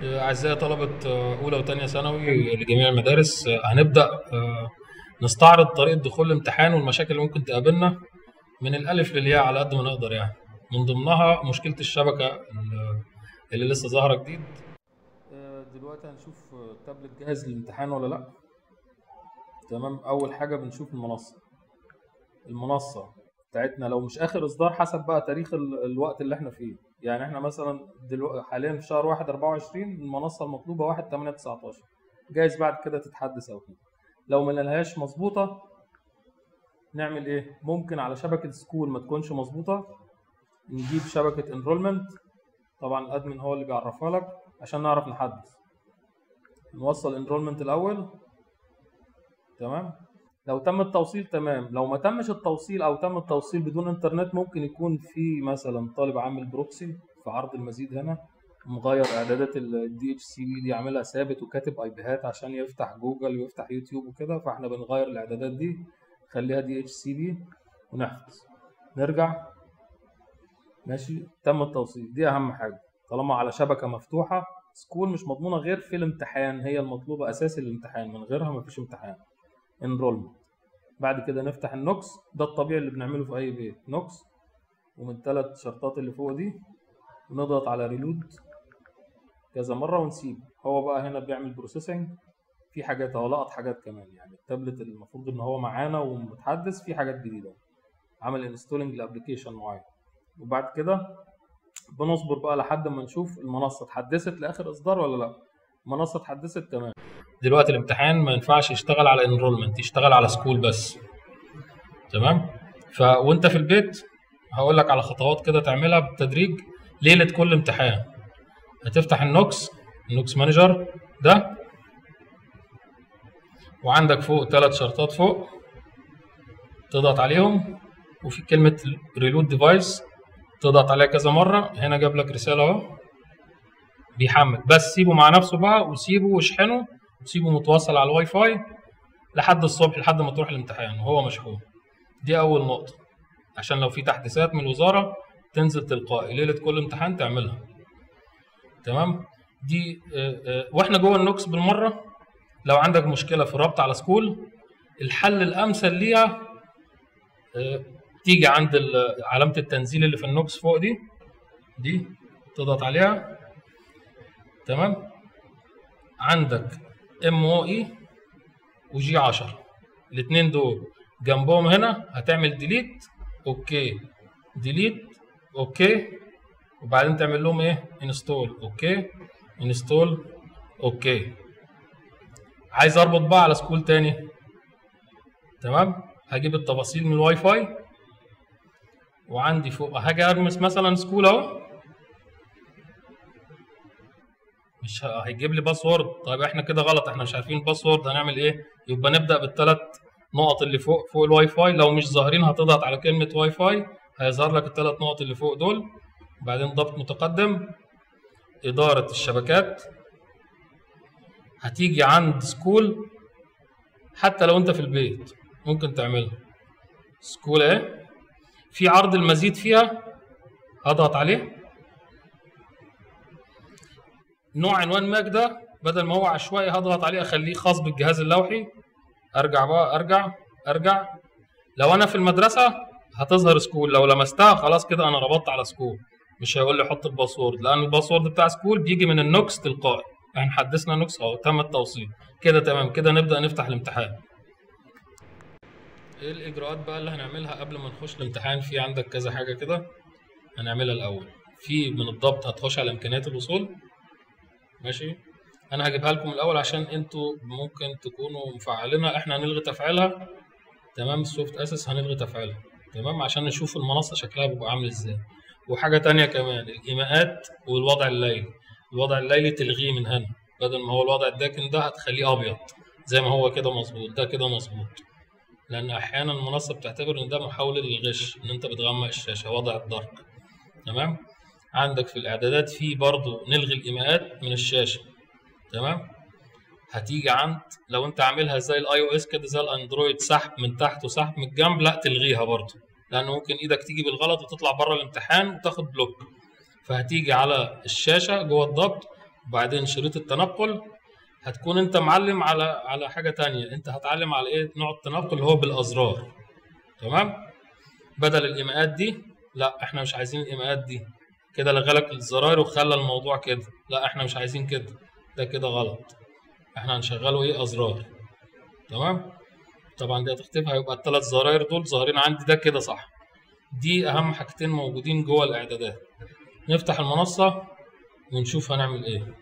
أعزائي طلبة أولى وتانية ثانوي لجميع المدارس هنبدأ نستعرض طريقة دخول الامتحان والمشاكل اللي ممكن تقابلنا من الألف للياء على قد ما نقدر يعني من ضمنها مشكلة الشبكة اللي لسه ظاهرة جديد دلوقتي هنشوف التابلت جاهز للامتحان ولا لأ تمام أول حاجة بنشوف المنصة المنصة بتاعتنا لو مش آخر إصدار حسب بقى تاريخ ال- الوقت اللي احنا فيه يعني احنا مثلا دلوقتي حاليا في شهر 1 24 المنصة المطلوبة 1 8 19 جايز بعد كده تتحدث أو كده لو ما لقيناهاش مظبوطة نعمل ايه؟ ممكن على شبكة سكول ما تكونش مظبوطة نجيب شبكة انرولمنت طبعا الادمن هو اللي بيعرفها لك عشان نعرف نحدث نوصل انرولمنت الاول تمام لو تم التوصيل تمام لو ما تمش التوصيل او تم التوصيل بدون انترنت ممكن يكون في مثلا طالب عامل بروكسي في عرض المزيد هنا مغير اعدادات الدي اتش سي بي دي عاملها ثابت وكاتب اي بيهات عشان يفتح جوجل ويفتح يوتيوب وكده فاحنا بنغير الاعدادات دي نخليها دي اتش سي بي ونحفظ نرجع ماشي تم التوصيل دي اهم حاجه طالما على شبكه مفتوحه سكول مش مضمونه غير في الامتحان هي المطلوبه اساسي الامتحان من غيرها مفيش امتحان انرولمنت بعد كده نفتح النوكس ده الطبيعي اللي بنعمله في اي بيت نوكس ومن ثلاث شرطات اللي فوق دي ونضغط على ريلود كذا مره ونسيب هو بقى هنا بيعمل بروسيسنج في حاجات هو لقط حاجات كمان يعني التابلت المفروض ان هو معانا ومتحدث في حاجات جديده عمل انستولنج لابلكيشن معين وبعد كده بنصبر بقى لحد ما نشوف المنصه اتحدثت لاخر اصدار ولا لا المنصه اتحدثت تمام دلوقتي الامتحان ما ينفعش يشتغل على انرولمنت يشتغل على سكول بس تمام ف وانت في البيت هقول لك على خطوات كده تعملها بالتدريج ليله كل امتحان هتفتح النوكس النوكس مانجر ده وعندك فوق ثلاث شرطات فوق تضغط عليهم وفي كلمة ريلود ديفايس تضغط عليها كذا مرة هنا جاب لك رسالة اهو بيحمل بس سيبه مع نفسه بقى وسيبه واشحنه وسيبه متوصل على الواي فاي لحد الصبح لحد ما تروح الامتحان وهو مشحون دي أول نقطة عشان لو في تحديثات من الوزارة تنزل تلقائي ليلة كل امتحان تعملها تمام دي اه اه واحنا جوه النوكس بالمرة لو عندك مشكلة في الربط على سكول الحل الأمثل ليها اه تيجي عند علامة التنزيل اللي في النوكس فوق دي دي تضغط عليها تمام عندك ام او اي وجي 10 الاثنين دول جنبهم هنا هتعمل ديليت اوكي ديليت اوكي وبعدين تعمل لهم ايه انستول اوكي انستول اوكي عايز اربط بقى على سكول تاني تمام هجيب التفاصيل من الواي فاي وعندي فوق هاجي ارمس مثلا سكول اهو مش هيجيب لي باسورد طيب احنا كده غلط احنا مش عارفين الباسورد هنعمل ايه يبقى نبدا بالثلاث نقط اللي فوق فوق الواي فاي لو مش ظاهرين هتضغط على كلمه واي فاي هيظهر لك الثلاث نقط اللي فوق دول بعدين ضبط متقدم اداره الشبكات هتيجي عند سكول حتى لو انت في البيت ممكن تعملها سكول ايه في عرض المزيد فيها هضغط عليه نوع عنوان ماك ده بدل ما هو عشوائي هضغط عليه اخليه خاص بالجهاز اللوحي ارجع بقى ارجع ارجع لو انا في المدرسه هتظهر سكول لو لمستها خلاص كده انا ربطت على سكول مش هيقول لي حط الباسورد لان الباسورد بتاع سكول بيجي من النوكس تلقائي احنا حدثنا نوكس اهو تم التوصيل كده تمام كده نبدا نفتح الامتحان ايه الاجراءات بقى اللي هنعملها قبل ما نخش الامتحان في عندك كذا حاجه كده هنعملها الاول في من الضبط هتخش على امكانيات الوصول ماشي انا هجيبها لكم الاول عشان انتوا ممكن تكونوا مفعلينها احنا هنلغي تفعيلها تمام السوفت اسس هنلغي تفعيلها تمام عشان نشوف المنصه شكلها بيبقى عامل ازاي وحاجه تانية كمان الايماءات والوضع الليلي الوضع الليلي تلغيه من هنا بدل ما هو الوضع الداكن ده هتخليه ابيض زي ما هو كده مظبوط ده كده مظبوط لان احيانا المنصه بتعتبر ان ده محاوله للغش ان انت بتغمق الشاشه وضع الدارك تمام عندك في الاعدادات في برضو نلغي الايماءات من الشاشه تمام هتيجي عند لو انت عاملها زي الاي او اس كده زي الاندرويد سحب من تحت وسحب من الجنب لا تلغيها برضو لانه ممكن ايدك تيجي بالغلط وتطلع بره الامتحان وتاخد بلوك فهتيجي على الشاشه جوه الضبط وبعدين شريط التنقل هتكون انت معلم على على حاجه تانية انت هتعلم على ايه نوع التنقل اللي هو بالازرار تمام بدل الايماءات دي لا احنا مش عايزين الايماءات دي كده لغالك الزراير وخلى الموضوع كده لا احنا مش عايزين كده ده كده غلط احنا هنشغله ايه ازرار تمام طبعا دي هتختفي هيبقى الثلاث زراير دول ظاهرين عندي ده كده صح دي اهم حاجتين موجودين جوه الاعدادات نفتح المنصه ونشوف هنعمل ايه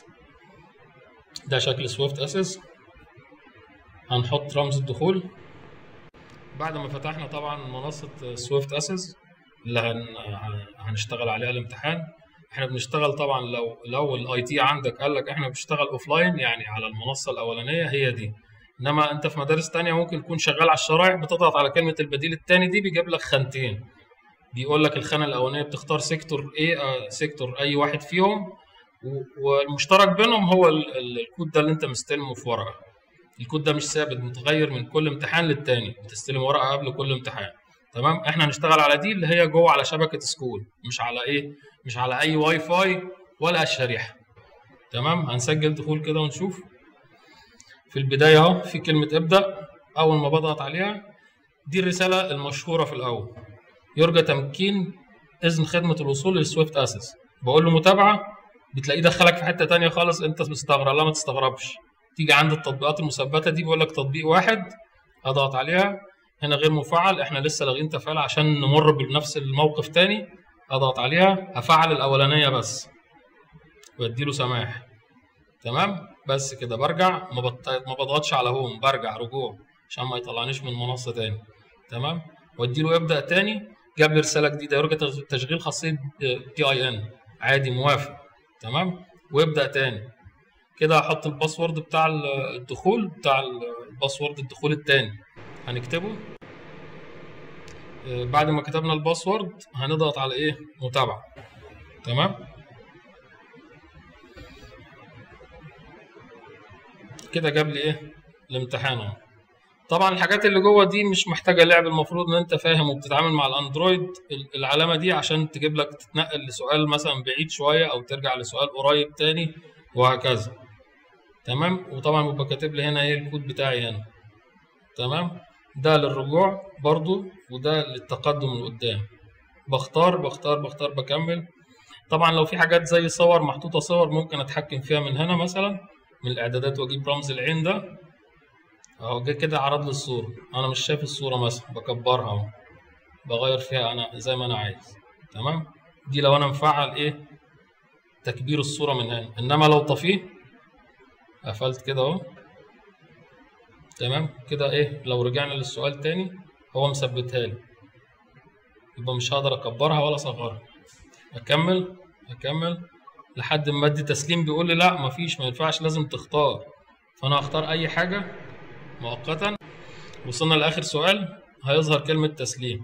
ده شكل سويفت اسس هنحط رمز الدخول بعد ما فتحنا طبعا منصه سويفت اسس اللي هن... هنشتغل عليها الامتحان احنا بنشتغل طبعا لو لو الاي تي عندك قال لك احنا بنشتغل اوف لاين يعني على المنصه الاولانيه هي دي انما انت في مدارس تانية ممكن تكون شغال على الشرايح بتضغط على كلمه البديل الثاني دي بيجيب لك خانتين بيقول لك الخانه الاولانيه بتختار سيكتور ايه آه سيكتور اي واحد فيهم والمشترك بينهم هو الكود ده اللي انت مستلمه في ورقه الكود ده مش ثابت متغير من كل امتحان للتاني بتستلم ورقه قبل كل امتحان تمام احنا هنشتغل على دي اللي هي جوه على شبكه سكول مش على ايه مش على اي واي فاي ولا الشريحه تمام هنسجل دخول كده ونشوف في البدايه اهو في كلمه ابدا اول ما بضغط عليها دي الرساله المشهوره في الاول يرجى تمكين اذن خدمه الوصول للسويفت اسس بقول له متابعه بتلاقيه دخلك في حته تانية خالص انت مستغرب لا ما تستغربش تيجي عند التطبيقات المثبته دي بيقول لك تطبيق واحد اضغط عليها هنا غير مفعل احنا لسه لاغيين تفعيل عشان نمر بنفس الموقف تاني اضغط عليها هفعل الاولانيه بس واديله سماح تمام بس كده برجع ما بط... ما بضغطش على هوم برجع رجوع عشان ما يطلعنيش من المنصه تاني تمام واديله ابدا تاني جاب لي رساله جديده يرجى تشغيل خاصيه تي اي ان عادي موافق تمام وابدا تاني كده هحط الباسورد بتاع الدخول بتاع الباسورد الدخول التاني هنكتبه بعد ما كتبنا الباسورد هنضغط على ايه متابعه تمام كده جاب لي ايه الامتحان اهو طبعا الحاجات اللي جوه دي مش محتاجه لعب المفروض ان انت فاهم وبتتعامل مع الاندرويد العلامه دي عشان تجيب لك تتنقل لسؤال مثلا بعيد شويه او ترجع لسؤال قريب تاني وهكذا تمام وطبعا بيبقى كاتب لي هنا ايه الكود بتاعي هنا تمام ده للرجوع برضو وده للتقدم لقدام بختار بختار بختار بكمل طبعا لو في حاجات زي صور محطوطه صور ممكن اتحكم فيها من هنا مثلا من الاعدادات واجيب رمز العين ده اهو جه كده عرض لي الصوره انا مش شايف الصوره مثلا بكبرها اهو بغير فيها انا زي ما انا عايز تمام دي لو انا مفعل ايه تكبير الصوره من هنا انما لو طفيه قفلت كده اهو تمام كده ايه لو رجعنا للسؤال تاني هو مثبتها لي يبقى مش هقدر اكبرها ولا اصغرها اكمل اكمل لحد ما ادي تسليم بيقول لي لا مفيش ما ينفعش لازم تختار فانا هختار اي حاجه مؤقتا وصلنا لاخر سؤال هيظهر كلمه تسليم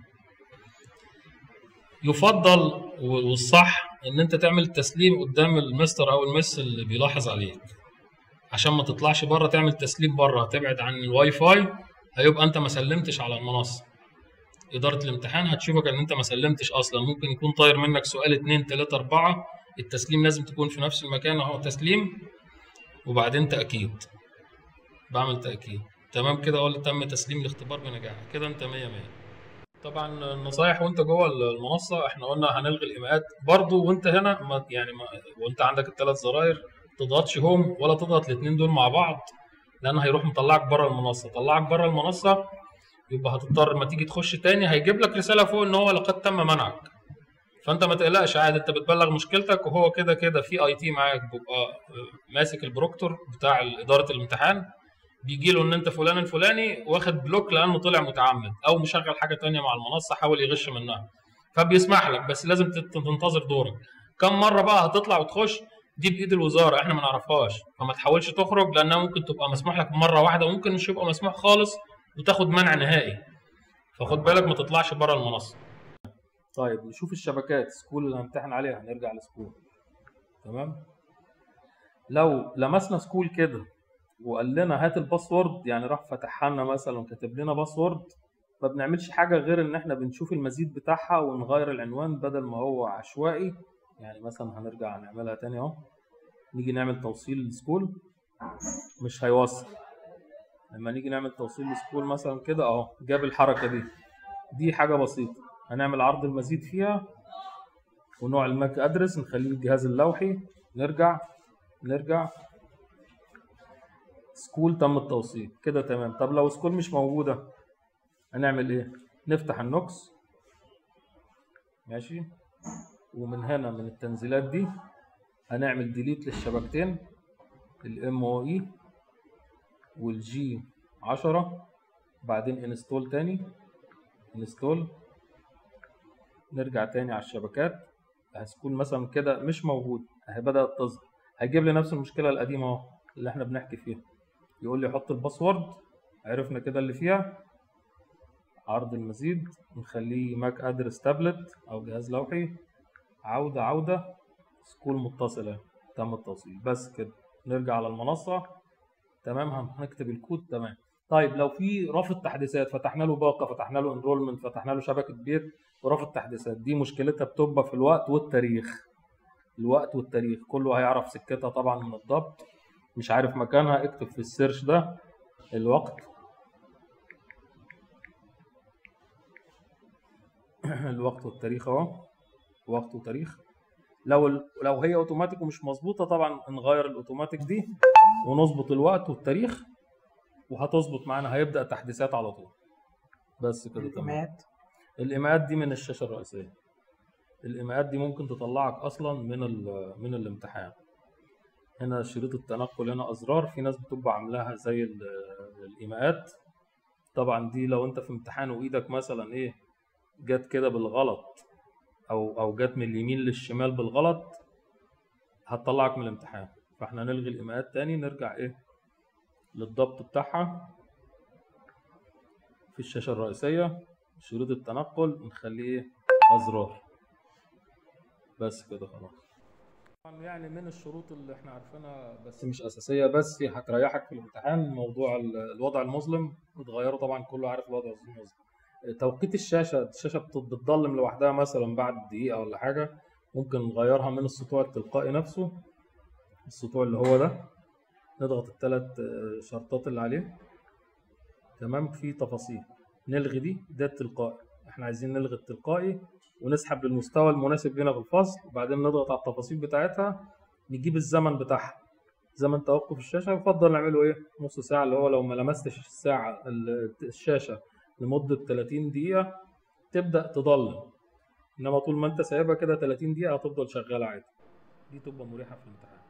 يفضل والصح ان انت تعمل تسليم قدام المستر او المس اللي بيلاحظ عليك عشان ما تطلعش بره تعمل تسليم بره تبعد عن الواي فاي هيبقى انت ما سلمتش على المنصه اداره الامتحان هتشوفك ان انت ما سلمتش اصلا ممكن يكون طاير منك سؤال اتنين تلاته اربعه التسليم لازم تكون في نفس المكان اهو تسليم وبعدين تاكيد بعمل تاكيد تمام كده اقول تم تسليم الاختبار بنجاح كده انت 100 100 طبعا النصايح وانت جوه المنصه احنا قلنا هنلغي الايماءات برضو وانت هنا ما يعني ما وانت عندك الثلاث زراير تضغطش هوم ولا تضغط الاثنين دول مع بعض لان هيروح مطلعك بره المنصه طلعك بره المنصه يبقى هتضطر لما تيجي تخش تاني هيجيب لك رساله فوق ان هو لقد تم منعك فانت ما تقلقش عادي انت بتبلغ مشكلتك وهو كده كده في اي تي معاك بيبقى ماسك البروكتور بتاع اداره الامتحان بيجي له ان انت فلان الفلاني واخد بلوك لانه طلع متعمد او مشغل حاجه تانية مع المنصه حاول يغش منها فبيسمح لك بس لازم تنتظر دورك كم مره بقى هتطلع وتخش دي بايد الوزاره احنا ما نعرفهاش فما تحاولش تخرج لانها ممكن تبقى مسموح لك مره واحده وممكن مش يبقى مسموح خالص وتاخد منع نهائي فخد بالك ما تطلعش بره المنصه طيب نشوف الشبكات سكول اللي هنمتحن عليها هنرجع لسكول تمام لو لمسنا سكول كده وقال لنا هات الباسورد يعني راح فتحها لنا مثلا وكتب لنا باسورد ما بنعملش حاجه غير ان احنا بنشوف المزيد بتاعها ونغير العنوان بدل ما هو عشوائي يعني مثلا هنرجع نعملها تاني اهو نيجي نعمل توصيل سكول مش هيوصل لما نيجي نعمل توصيل سكول مثلا كده اهو جاب الحركه دي دي حاجه بسيطه هنعمل عرض المزيد فيها ونوع الماك ادرس نخليه الجهاز اللوحي نرجع نرجع سكول تم التوصيل كده تمام طب لو سكول مش موجوده هنعمل ايه نفتح النوكس ماشي ومن هنا من التنزيلات دي هنعمل ديليت للشبكتين الام او اي والجي 10 بعدين انستول تاني انستول نرجع تاني على الشبكات هتكون مثلا كده مش موجود اهي بدأت تظهر هيجيب لي نفس المشكلة القديمة اهو اللي احنا بنحكي فيها يقول لي حط الباسورد عرفنا كده اللي فيها عرض المزيد نخليه ماك ادرس تابلت او جهاز لوحي عودة عودة سكول متصلة تم التوصيل بس كده نرجع على المنصة تمام هنكتب الكود تمام طيب لو في رافض تحديثات فتحنا له باقة فتحنا له انرولمنت فتحنا له شبكة بيت ورافض تحديثات دي مشكلتها بتبقى في الوقت والتاريخ الوقت والتاريخ كله هيعرف سكتها طبعا من الضبط مش عارف مكانها اكتب في السيرش ده الوقت الوقت والتاريخ اهو وقت وتاريخ لو ال... لو هي اوتوماتيك ومش مظبوطه طبعا نغير الاوتوماتيك دي ونظبط الوقت والتاريخ وهتظبط معانا هيبدا تحديثات على طول بس كده تمام الإيماءات الايماءات دي من الشاشه الرئيسيه الايماءات دي ممكن تطلعك اصلا من ال... من الامتحان هنا شريط التنقل هنا ازرار في ناس بتبقى عاملاها زي ال- الايماءات طبعا دي لو انت في امتحان وايدك مثلا ايه جت كده بالغلط او او جت من اليمين للشمال بالغلط هتطلعك من الامتحان فاحنا نلغي الايماءات تاني نرجع ايه للضبط بتاعها في الشاشة الرئيسية شريط التنقل نخليه ايه أزرار بس كده خلاص طبعا يعني من الشروط اللي احنا عارفينها بس مش أساسية بس هتريحك في الامتحان موضوع ال- الوضع المظلم اتغيروا طبعا كله عارف الوضع المظلم توقيت الشاشة الشاشة بت- بتضلم لوحدها مثلا بعد دقيقة ولا حاجة ممكن نغيرها من السطوع التلقائي نفسه السطوع اللي هو ده نضغط الثلاث شرطات اللي عليه تمام في تفاصيل نلغي دي ده التلقائي احنا عايزين نلغي التلقائي ونسحب للمستوى المناسب لنا في الفصل وبعدين نضغط على التفاصيل بتاعتها نجيب الزمن بتاعها زمن توقف الشاشة يفضل نعمله ايه نص ساعة اللي هو لو ما لمستش الساعة ال- الشاشة لمدة 30 دقيقة تبدأ تضلم انما طول ما انت سايبها كده 30 دقيقة هتفضل شغالة عادي دي تبقى مريحة في الامتحان